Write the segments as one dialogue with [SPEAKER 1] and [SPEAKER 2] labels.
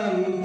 [SPEAKER 1] ಬರ್ತಾರಂತ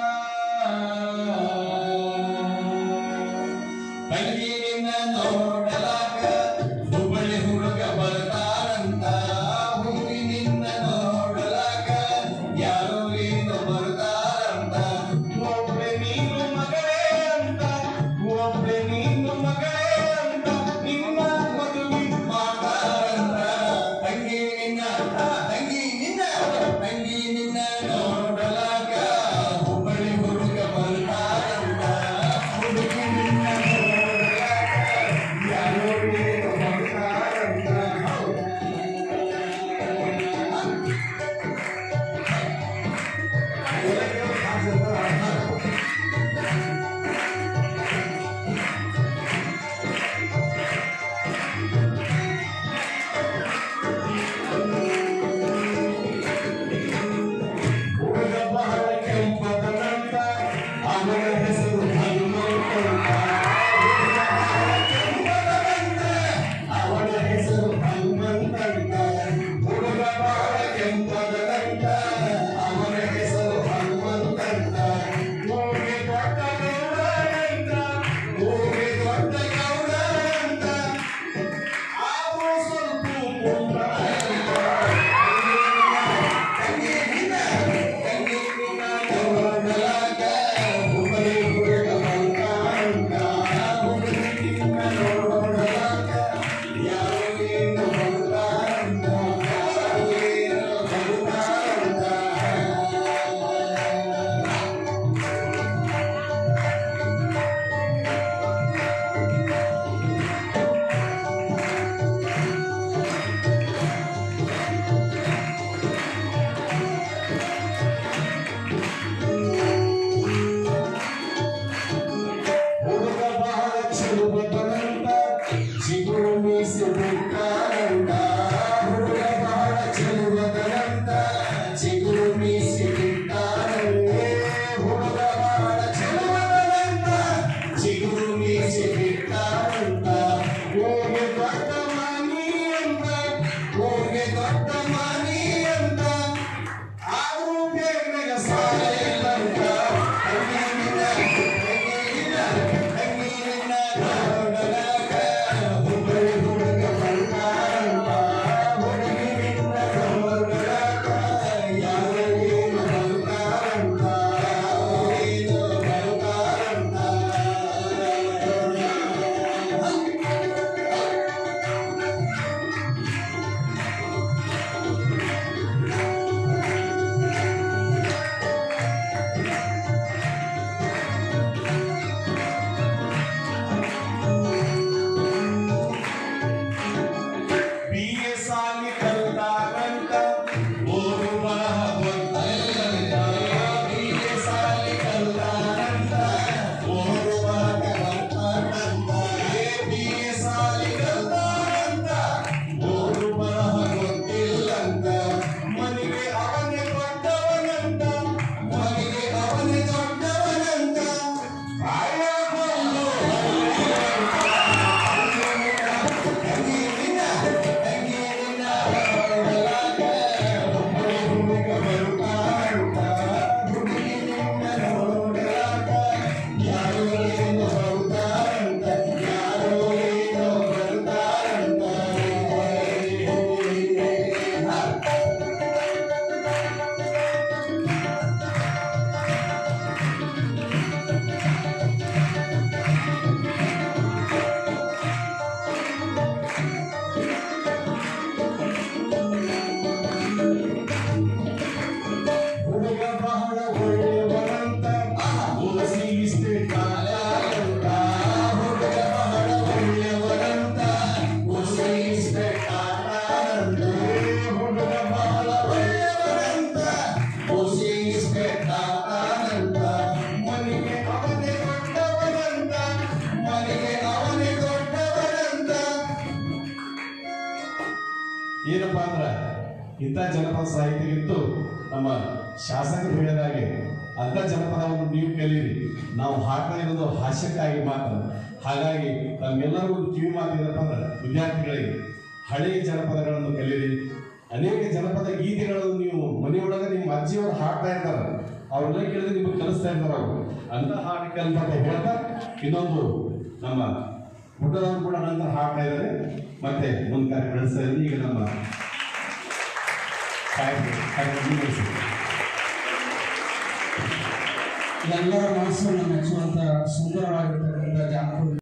[SPEAKER 1] ತಂಗಿ ನಿನ್ನ ನೋಡಲಾಕ ಹುಬ್ಬಳ್ಳಿ ಹುಡುಗ ಬರ್ತಾರಂತ ಹುಡುಗಿ ನಿನ್ನ ನೋಡಲಾಕ ಯಾರೋ ಏನು ಬರ್ತಾರಂತ ಒಬ್ಬಳೆ ನೀನು ಮಗಳೇ ಅಂತ ಒಬ್ಬಳೆ ನೀನು ಮಗಳೇ ಅಂತ ನಿನ್ನ ಮದುವೆ ಮಾಡ್ತಾರಂತ ತಂಗಿ ನಿನ್ನ ತಂಗಿ ನಿನ್ನ ತಂಗಿ ನಿನ್ನ ನೋಡಲಾಕ ಹುಬ್ಬಳ್ಳಿ ಹುಡುಗ ಬರ್ತಾರಂತ ಹುಡುಗಿ ನಿನ್ನ ನೋಡಲಾಕ ಯಾರೋ ಏನು ಬರ್ತಾರಂತ ಹುಡುಗ ಬಹಳ ಕೆಂಪದನಂತ ಅವನ ಹೆಸರು ಹನುಮಂತಂತ ಹುಡುಗ ಬಹಳ ಕೆಂಪದನಂತ ಅವನ ಹೆಸರು ಹನುಮಂತಂತ ಹುಡುಗ ಬಹಳ ಕೆಂಪದನಂತ ಅವನ ಹೆಸರು ಹನುಮಂತಂತ ಹೋಗಿ ದೊಡ್ಡ ಗೌಡನಂತ ಹೋಗಿ ದೊಡ್ಡ ಗೌಡನಂತ ಆವು ಸ್ವಲ್ಪ ಮುಂದಾನಂತ ತಂಗಿ ನಿನ್ನ ತಂಗಿ ನಿನ್ನ ನೋಡಲಾಗ ಹುಬ್ಬಳ್ಳಿ ಹುಡುಗ ಬಂದಾಂತ ಹುಡುಗಿ ನಿನ್ನ ನೋಡಲಾಗ ಯಾರೋ ಏನು ಬಂದಾಂತ ಯಾರೋ ಏನು ಬಂದಾಂತ ಹುಡುಗ ಬಹಳ ಚೆಲುವದನಂತ ಚಿಗುರು ಮೀಸೆ ಬಿಟ್ಟಾರಂತ ಹುಡುಗ ಬಹಳ ಚೆಲುವದನಂತ ಚಿಗುರು ಮೀಸೆ ಬಿಟ್ಟಾರಂತೆ ಹುಡುಗ ಬಹಳ ಚೆಲುವದನಂತ ಚಿಗುರು ಮೀಸೆ ಬಿಟ್ಟಾರಂತ ಹೋಗಿ ದೊಡ್ಡ ಮನಿ ಅಂತ ಹೋಗಿ ದೊಡ್ಡ ಮನಿ ಅಂತ ಆರು ಬೇಗ ಸಾಲಿಲ್ಲಂತ ತಂಗಿ ನಿನ್ನ ತಂಗಿ ನಿನ್ನ ತಂಗಿ ನಿನ್ನ ನೋಡಲಾಕ ಹುಬ್ಬಳ್ಳಿ ಹುಡುಗ ಬಂದಾರಂತ ಹುಡುಗಿ ನಿನ್ನ ನೋಡಲಾಕ ಯಾರೋ ಏನು ಬಂದಾರಂತ ಏನು ಬಂದಾರಂತ ಬಿಎ ಸಾಲಿ ಕಲ್ತಾರಂತ ಓದು ಬರಹ ಗೊತ್ತಿಲ್ಲಂತ ಬಿಎ ಸಾಲಿ ಕಲ್ತಾರಂತ ಓದು ಬರಹ ಗೊತ್ತಾರಂತ ಬಿಎ ಸಾಲಿ ಕಲ್ತಾರಂತ ಓದು ಬರಹ ಗೊತ್ತಿಲ್ಲಂತ ಮನೆಗೆ ಅವನೇ ದೊಡ್ಡವನಂತ ಮನೆಗೆ ಅವನೇ ದೊಡ್ಡವನಂತ ಆಯ ಬಂದು ತಂಗಿ ನಿನ್ನ ತಂಗಿ ನಿನ್ನ ನೋಡಲಾಗ ಹುಬ್ಬಳ್ಳಿ ಹುಡುಗ ಬರುತ್ತಾರಂತ ಹುಡುಗಿ ನಿನ್ನ ನೋಡಲಾಗ ಯಾರೋ ಏನು ಬರುತ್ತಾರಂತ ಯಾರೋ ಏನು ಬರುತ್ತಾರಂತ ಹುಡುಗ ಬಹಳ ಒಳ್ಳೆಯವನಂತ ಓಸಿ ಇಷ್ಟೇ ಕಾಲಾರಂತ ಹುಡುಗ ಬಹಳ ಒಳ್ಳೆಯವನಂತ ಓಸಿ ಇಷ್ಟೇ ಕಾಲಾರಂತ ಹುಡುಗ ಬಹಳ ಒಳ್ಳೆಯವನಂತ ಓಸಿ ಇಷ್ಟೇ ಕಾಲಾರಂತ ಮನೆಗೆ ಅವನೇ ದೊಡ್ಡವನಂತ ಮನೆಗೆ ಅವನೇ ದೊಡ್ಡವನಂತ
[SPEAKER 2] ಏನಪ್ಪಾ ಅಂದ್ರ ಇಂಥ ಜನಪದ ಸಾಹಿತ್ಯಕ್ಕಿಂತ ನಮ್ಮ ಶಾಸಕರು ಹೇಳಿದಾಗೆ ಅಂತ ಜನಪದವನ್ನು ನೀವು ಕಲೀರಿ ನಾವು ಹಾಡ್ತಾ ಇರೋದು ಹಾಸ್ಯಕ್ಕಾಗಿ ಮಾತ್ರ ಹಾಗಾಗಿ ನಮ್ಮೆಲ್ಲರಿಗೂ ಒಂದು ಕಿವಿ ಮಾತು ಏನಪ್ಪ ಅಂದ್ರೆ ವಿದ್ಯಾರ್ಥಿಗಳಿಗೆ ಹಳೆಯ ಜನಪದಗಳನ್ನು ಕಲೀರಿ ಅನೇಕ ಜನಪದ ಗೀತೆಗಳನ್ನು ನೀವು ಮನೆಯೊಳಗೆ ನಿಮ್ಮ ಅಜ್ಜಿಯವರು ಹಾಡ್ತಾ ಇದ್ದಾರೆ ಅವ್ರನ್ನ ಕೇಳಿದ್ರೆ ನಿಮಗೆ ಕಲಿಸ್ತಾ ಇದ್ದಾರೆ ಅವರು ಅಂತ ಹಾಡು ಕಲ್ಪಂತ ಹೇಳ್ತಾ ಇನ್ನೊಂದು ನಮ್ಮ ಪುಟ್ಟದವರು ಕೂಡ ನಂತರ ಹಾಡ್ತಾ ಇದ್ದಾರೆ ಮತ್ತೆ ಮುಂದೆ ಕಾರ್ಯ ನಡೆಸ್ತಾ ಇದ್ದಾರೆ ಈಗ ನಮ್ಮ ಕಾರ್ಯಕ್ರಮ ಕಾರ್ಯಕ್ರಮ ಮುಂದುವರಿಸಿ.
[SPEAKER 3] ಎಲ್ಲರ ಮನಸ್ಸನ್ನು ಮೆಚ್ಚುವಂತ ಸುಂದರವಾಗಿರ್ತಕ್ಕಂಥ ಜಾನಪದ